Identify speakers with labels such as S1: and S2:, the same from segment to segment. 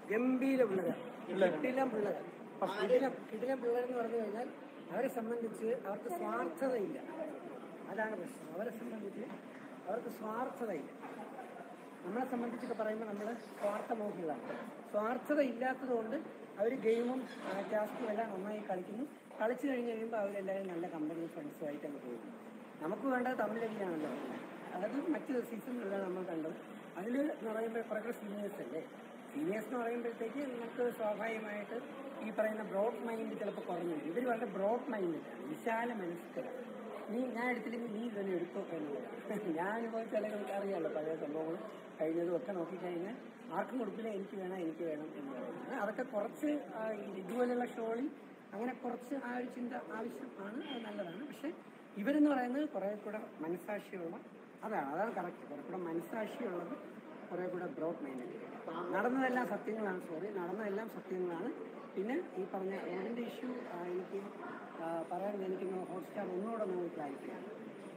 S1: ഗംഭീര പിള്ളേർ കിടിലം പിള്ളേർ കിടിലം കിടിലം പിള്ളേർ എന്ന് പറഞ്ഞു കഴിഞ്ഞാൽ അവരെ സംബന്ധിച്ച് അവർക്ക് സ്വാർത്ഥതയില്ല അതാണ് പ്രശ്നം അവരെ സംബന്ധിച്ച് അവർക്ക് സ്വാർത്ഥതയില്ല നമ്മളെ സംബന്ധിച്ചൊക്കെ പറയുമ്പോൾ നമ്മൾ സ്വാർത്ഥമോഹികളാണ് സ്വാർത്ഥത ഇല്ലാത്തത് കൊണ്ട് അവർ ഗെയിമും ടാസ്കും എല്ലാം നന്നായി കളിക്കുന്നു കളിച്ചു കഴിഞ്ഞ് കഴിയുമ്പോൾ അവരെല്ലാവരും നല്ല കമ്പനി ഫ്രണ്ട്സുമായിട്ട് അങ്ങ് പോകുന്നു നമുക്ക് വേണ്ടത് തമ്മിലടിയാണല്ലോ അത് മറ്റ് സീസണിലെല്ലാം നമ്മൾ കണ്ടത് അതിൽ എന്ന് പറയുമ്പോൾ കുറേ സീനിയേഴ്സ് അല്ലേ സീനിയേഴ്സ് എന്ന് പറയുമ്പോഴത്തേക്ക് നമുക്ക് സ്വാഭാവികമായിട്ട് ഈ പറയുന്ന ബ്രോഡ് മൈൻഡ് ചിലപ്പോൾ കുറഞ്ഞു ഇവർ വളരെ ബ്രോഡ് മൈൻഡാണ് വിശാല മനസ്കരാണ് നീ ഞാൻ എടുത്തില്ലെങ്കിൽ നീ തന്നെ എടുത്തോ എന്നുള്ളത് ഞാൻ അനുഭവിച്ച അല്ലെങ്കിൽ അറിയാമല്ലോ പഴയ സംഭവങ്ങളും കഴിഞ്ഞതും ഒക്കെ നോക്കിക്കഴിഞ്ഞാൽ ആർക്കും കൊടുക്കില്ല എനിക്ക് വേണം എനിക്ക് വേണം എന്ന് പറയുന്നത് അതൊക്കെ കുറച്ച് ആ, ഇതുപോലുള്ള ഷോകളിൽ അങ്ങനെ കുറച്ച് ആ ഒരു ചിന്ത ആവശ്യമാണ് അത് നല്ലതാണ് പക്ഷെ ഇവരെന്ന് പറയുന്നത് കുറേ കൂടെ മനസാക്ഷിയുള്ള അതാണ് അതാണ് കറക്റ്റ് കുറേ കൂടെ മനസാക്ഷിയുള്ളത് കുറേ കൂടെ ബ്രോഡ് മൈൻഡ് നടന്നതെല്ലാം സത്യങ്ങളാണ് സോറി നടന്നതെല്ലാം സത്യങ്ങളാണ് പിന്നെ ഈ പറഞ്ഞ ഓടിൻ്റെ ഇഷ്യൂ എനിക്ക് ആ, പറയാൻ എനിക്ക് ഹോട്ട്സ്റ്റാർ ഒന്നുകൂടെ ഒന്ന് ക്ലാരിഫൈ ആണ്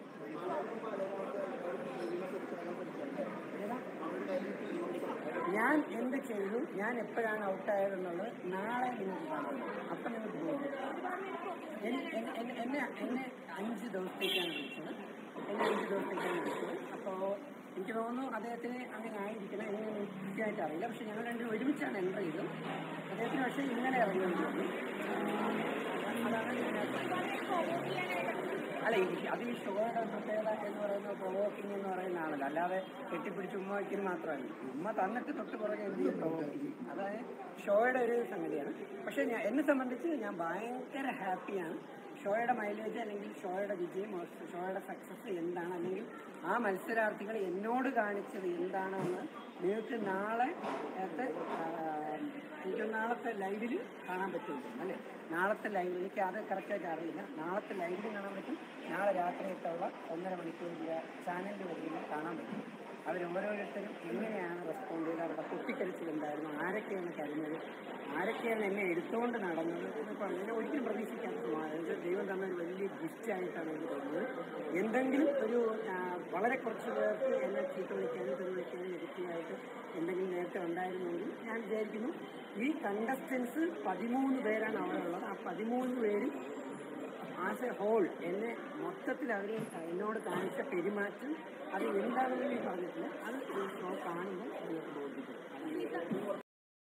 S1: ഏതാ? ഞാൻ എന്ത് ചെയ്തു ഞാൻ എപ്പോഴാണ് ഔട്ടായതെന്നുള്ളത് നാളെ നിങ്ങൾക്ക് കാണാം അപ്പം നിങ്ങൾക്ക് പോകും എന്നെ എന്നെ- എന്നെ എന്നെ അഞ്ച് ദിവസത്തേക്കാണ് വിളിച്ചത് എന്നെ അഞ്ച് ദിവസത്തേക്കാണ് വിളിച്ചത് അപ്പോൾ എനിക്ക് തോന്നുന്നു അദ്ദേഹത്തിന് അങ്ങനെ ആയിരിക്കണം എന്നെ കൃത്യമായിട്ട് അറിയില്ല പക്ഷെ ഞങ്ങൾ രണ്ടും ഒരുമിച്ചാണ് എൻ്റർ ചെയ്തത് അദ്ദേഹത്തിന് പക്ഷേ ഇന്നലെ ഇറങ്ങേണ്ടി വന്നു അതാണ് ഇതിനകത്ത് അല്ല ഈ- അത് ഈ ഷോയുടെ പ്രത്യേകത എന്ന് പറയുന്നത് പ്രൊവോക്കിംഗ് എന്ന് പറയുന്ന ആണല്ലോ അല്ലാതെ കെട്ടിപ്പിടിച്ച് ഉമ്മ വയ്ക്കുന്ന മാത്രമല്ല ഉമ്മ തന്നിട്ട് തൊട്ട് പുറകെ എന്ത് ചെയ്യും പ്രൊവോക്കിംഗ് അതായത് ഷോയുടെ ഒരു സംഗതിയാണ് പക്ഷെ ഞാൻ എന്നെ സംബന്ധിച്ച് ഞാൻ ഭയങ്കര ഹാപ്പിയാണ് ഷോയുടെ മൈലേജ് അല്ലെങ്കിൽ ഷോയുടെ വിജയം or ഷോയുടെ സക്സസ് എന്താണ് അല്ലെങ്കിൽ ആ മത്സരാർത്ഥികൾ എന്നോട് കാണിച്ചത് എന്താണെന്ന് നിങ്ങൾക്ക് നാളെ ഏത്തെ, ആ, എനിക്ക് നാളത്തെ ലൈവിൽ കാണാൻ പറ്റുമല്ലോ അല്ലേ നാളത്തെ ലൈവിൽ എനിക്ക് അത് കറക്റ്റായിട്ട് അറിയില്ല നാളത്തെ ലൈവിൽ കാണാൻ പറ്റും നാളെ രാത്രിയൊക്കെയുള്ള ഒന്നര മണിക്കൂർ ചാനലിൽ വരുമ്പോൾ കാണാൻ പറ്റും അവർ ഓരോരുത്തരും എങ്ങനെയാണ് റെസ്പോണ്ട് ചെയ്തത് അവരുടെ പൊട്ടിക്കരച്ചിൽ എന്തായിരുന്നു ആരൊക്കെയാണ് കരഞ്ഞത് ആരൊക്കെയാണ് എന്നെ എടുത്തുകൊണ്ട് നടന്നത് എന്നൊക്കെ അങ്ങനെ ഒരിക്കലും പ്രതീക്ഷിക്കാത്ത സംഭവമാണ് ഇത് ദൈവം തന്ന ഒരു വലിയ ഗിഫ്റ്റ് ആയിട്ടാണ് എനിക്ക് തോന്നുന്നത് എന്തെങ്കിലും ഒരു ആ, വളരെ കുറച്ച് പേർക്ക് എന്നെ ചീത്ത വിളിക്കാനും തെറി വിളിക്കാനും നെഗറ്റീവായിട്ട് എന്തെങ്കിലും നേരത്തെ ഉണ്ടായിരുന്നെങ്കിൽ ഞാൻ വിചാരിക്കുന്നു ഈ കണ്ടസ്റ്റൻസ് പതിമൂന്ന് പേരാണ് അവിടെ ഉള്ളത് ആ പതിമൂന്ന് പേരും ആസ് എ ഹോൾ എന്നെ മൊത്തത്തിൽ അവർ എന്നോട് കാണിച്ച പെരുമാറ്റം അത് എന്താണെന്ന് ഞാൻ പറഞ്ഞിട്ടില്ല അത് ഈ ഷോ കാണുമ്പോൾ നിങ്ങൾക്ക് ബോധിക്കും